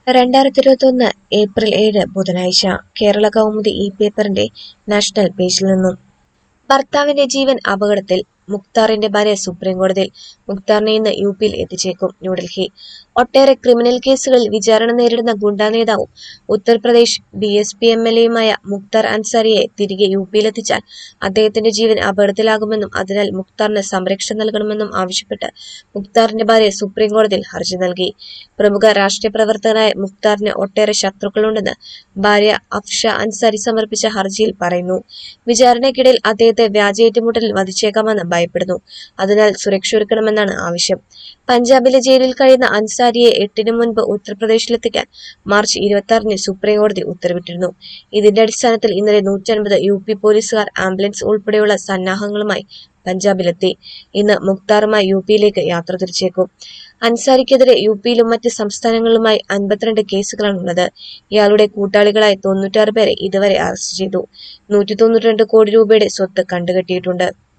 രണ്ടായിരത്തി ഇരുപത്തൊന്ന് ഏപ്രിൽ ഏഴ് ബുധനാഴ്ച കേരള കൗമുദി ഈ പേപ്പറിന്റെ നാഷണൽ പേജിൽ നിന്നും ഭർത്താവിന്റെ ജീവൻ അപകടത്തിൽ മുക്താറിന്റെ ഭാര്യ സുപ്രീം കോടതിയിൽ മുക്താറിനെ ഇന്ന് യു പിയിൽ എത്തിച്ചേക്കും ന്യൂഡൽഹി ഒട്ടേറെ ക്രിമിനൽ കേസുകളിൽ വിചാരണ നേരിടുന്ന ഗുണ്ടാ നേതാവും Uttar Pradesh B S P M L എയുമായ മുക്താർ അൻസാരിയെ തിരികെ യു പിയിലെത്തിച്ചാൽ അദ്ദേഹത്തിന്റെ ജീവൻ അപകടത്തിലാകുമെന്നും അതിനാൽ മുക്താറിന് സംരക്ഷണം നൽകണമെന്നും ആവശ്യപ്പെട്ട് മുക്താറിന്റെ ഭാര്യ സുപ്രീം കോടതിയിൽ ഹർജി നൽകി പ്രമുഖ രാഷ്ട്രീയ പ്രവർത്തകനായ മുക്താറിന് ഒട്ടേറെ ശത്രുക്കളുണ്ടെന്ന് ഭാര്യ അഫ്ഷ അൻസാരി സമർപ്പിച്ച ഹർജിയിൽ പറയുന്നു വിചാരണയ്ക്കിടയിൽ അദ്ദേഹത്തെ വ്യാജ ഏറ്റുമുട്ടലിൽ വധിച്ചേക്കാമെന്ന് ഭയപ്പെടുന്നു അതിനാൽ സുരക്ഷ ഒരുക്കണമെന്നാണ് ആവശ്യം പഞ്ചാബിലെ ജയിലിൽ കഴിയുന്ന അൻസാരിയെ എട്ടിന് മുൻപ് ഉത്തർപ്രദേശിലെത്തിക്കാൻ മാർച്ച് ഇരുപത്തി ആറിന് സുപ്രീം കോടതി ഉത്തരവിട്ടിരുന്നു ഇതിന്റെ അടിസ്ഥാനത്തിൽ ഇന്നലെ നൂറ്റൻപത് യു പി പോലീസുകാർ ആംബുലൻസ് ഉൾപ്പെടെയുള്ള സന്നാഹങ്ങളുമായി പഞ്ചാബിലെത്തി ഇന്ന് മുക്താറുമായി യു പിയിലേക്ക് യാത്ര തിരിച്ചേക്കും അൻസാരിക്കെതിരെ യു പിയിലും മറ്റ് സംസ്ഥാനങ്ങളിലുമായി അൻപത്തിരണ്ട് കേസുകളാണുള്ളത് ഇയാളുടെ കൂട്ടാളികളായ തൊണ്ണൂറ്റാറ് പേരെ ഇതുവരെ അറസ്റ്റ് ചെയ്തു നൂറ്റി തൊണ്ണൂറ്റിരണ്ട് കോടി രൂപയുടെ സ്വത്ത് കണ്ടുകെട്ടിയിട്ടുണ്ട്